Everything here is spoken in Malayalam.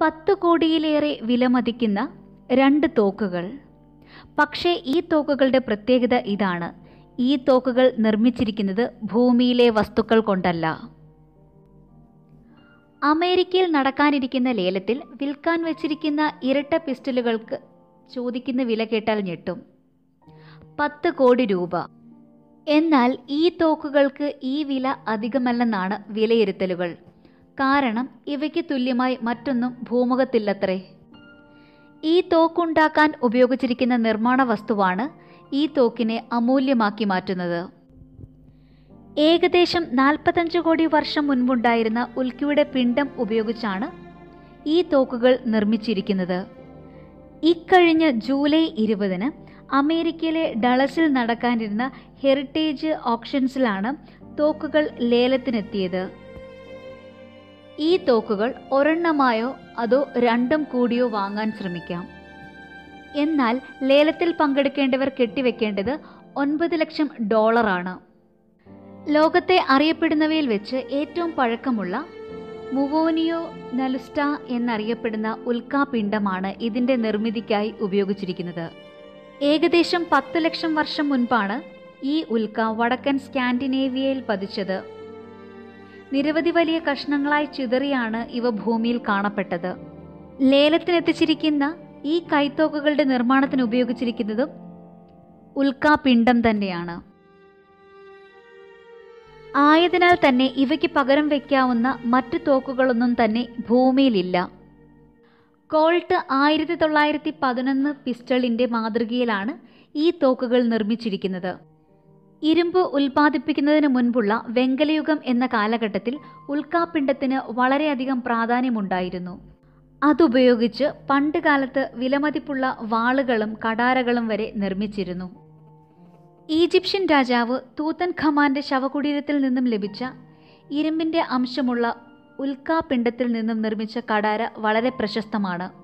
പത്ത് കോടിയിലേറെ വിലമതിക്കുന്ന രണ്ട് തോക്കുകൾ പക്ഷേ ഈ തോക്കുകളുടെ പ്രത്യേകത ഇതാണ് ഈ തോക്കുകൾ നിർമ്മിച്ചിരിക്കുന്നത് ഭൂമിയിലെ വസ്തുക്കൾ കൊണ്ടല്ല അമേരിക്കയിൽ നടക്കാനിരിക്കുന്ന ലേലത്തിൽ വിൽക്കാൻ വച്ചിരിക്കുന്ന ഇരട്ട പിസ്റ്റലുകൾക്ക് ചോദിക്കുന്ന വില കേട്ടാൽ ഞെട്ടും പത്ത് കോടി രൂപ എന്നാൽ ഈ തോക്കുകൾക്ക് ഈ വില അധികമല്ലെന്നാണ് വിലയിരുത്തലുകൾ കാരണം ഇവയ്ക്ക് തുല്യമായി മറ്റൊന്നും ഭൂമുഖത്തില്ലത്രേ ഈ തോക്കുണ്ടാക്കാൻ ഉപയോഗിച്ചിരിക്കുന്ന നിർമ്മാണ വസ്തുവാണ് ഈ തോക്കിനെ അമൂല്യമാക്കി മാറ്റുന്നത് ഏകദേശം നാൽപ്പത്തഞ്ച് കോടി വർഷം മുൻപുണ്ടായിരുന്ന ഉൽക്കിയുടെ പിണ്ഡം ഉപയോഗിച്ചാണ് ഈ തോക്കുകൾ നിർമ്മിച്ചിരിക്കുന്നത് ഇക്കഴിഞ്ഞ ജൂലൈ ഇരുപതിന് അമേരിക്കയിലെ ഡളസിൽ നടക്കാനിരുന്ന ഹെറിറ്റേജ് ഓപ്ഷൻസിലാണ് തോക്കുകൾ ലേലത്തിനെത്തിയത് ഈ തോക്കുകൾ ഒരെണ്ണമായോ അതോ രണ്ടും കൂടിയോ വാങ്ങാൻ ശ്രമിക്കാം എന്നാൽ ലേലത്തിൽ പങ്കെടുക്കേണ്ടവർ കെട്ടിവെക്കേണ്ടത് ഒൻപത് ലക്ഷം ഡോളറാണ് ലോകത്തെ അറിയപ്പെടുന്നവയിൽ വെച്ച് ഏറ്റവും പഴക്കമുള്ള മുവോനിയോ നലുസ്റ്റ എന്നറിയപ്പെടുന്ന ഉൽക്കാപിണ്ഡമാണ് ഇതിന്റെ നിർമ്മിതിക്കായി ഉപയോഗിച്ചിരിക്കുന്നത് ഏകദേശം പത്ത് ലക്ഷം വർഷം മുൻപാണ് ഈ ഉൽക്ക വടക്കൻ സ്കാൻഡിനേവിയയിൽ പതിച്ചത് നിരവധി വലിയ കഷ്ണങ്ങളായി ചിതറിയാണ് ഇവ ഭൂമിയിൽ കാണപ്പെട്ടത് ലേലത്തിനെത്തിച്ചിരിക്കുന്ന ഈ കൈത്തോക്കുകളുടെ നിർമ്മാണത്തിന് ഉപയോഗിച്ചിരിക്കുന്നതും ഉൽക്കാപിണ്ഡം തന്നെയാണ് ആയതിനാൽ തന്നെ ഇവയ്ക്ക് പകരം വയ്ക്കാവുന്ന മറ്റു തോക്കുകളൊന്നും തന്നെ ഭൂമിയിലില്ല കോൾട്ട് ആയിരത്തി തൊള്ളായിരത്തി പതിനൊന്ന് പിസ്റ്റളിന്റെ മാതൃകയിലാണ് ഈ തോക്കുകൾ നിർമ്മിച്ചിരിക്കുന്നത് ഇരുമ്പ് ഉൽപ്പാദിപ്പിക്കുന്നതിന് മുൻപുള്ള വെങ്കലയുഗം എന്ന കാലഘട്ടത്തിൽ ഉൽക്കാപിണ്ഡത്തിന് വളരെയധികം പ്രാധാന്യമുണ്ടായിരുന്നു അതുപയോഗിച്ച് പണ്ട് കാലത്ത് വിലമതിപ്പുള്ള വാളുകളും കടാരകളും വരെ നിർമ്മിച്ചിരുന്നു ഈജിപ്ഷ്യൻ രാജാവ് തൂത്തൻ ഖമാന്റെ ശവകുടീരത്തിൽ നിന്നും ലഭിച്ച ഇരുമ്പിന്റെ അംശമുള്ള ഉൽക്കാപിണ്ഡത്തിൽ നിന്നും നിർമ്മിച്ച കടാര വളരെ പ്രശസ്തമാണ്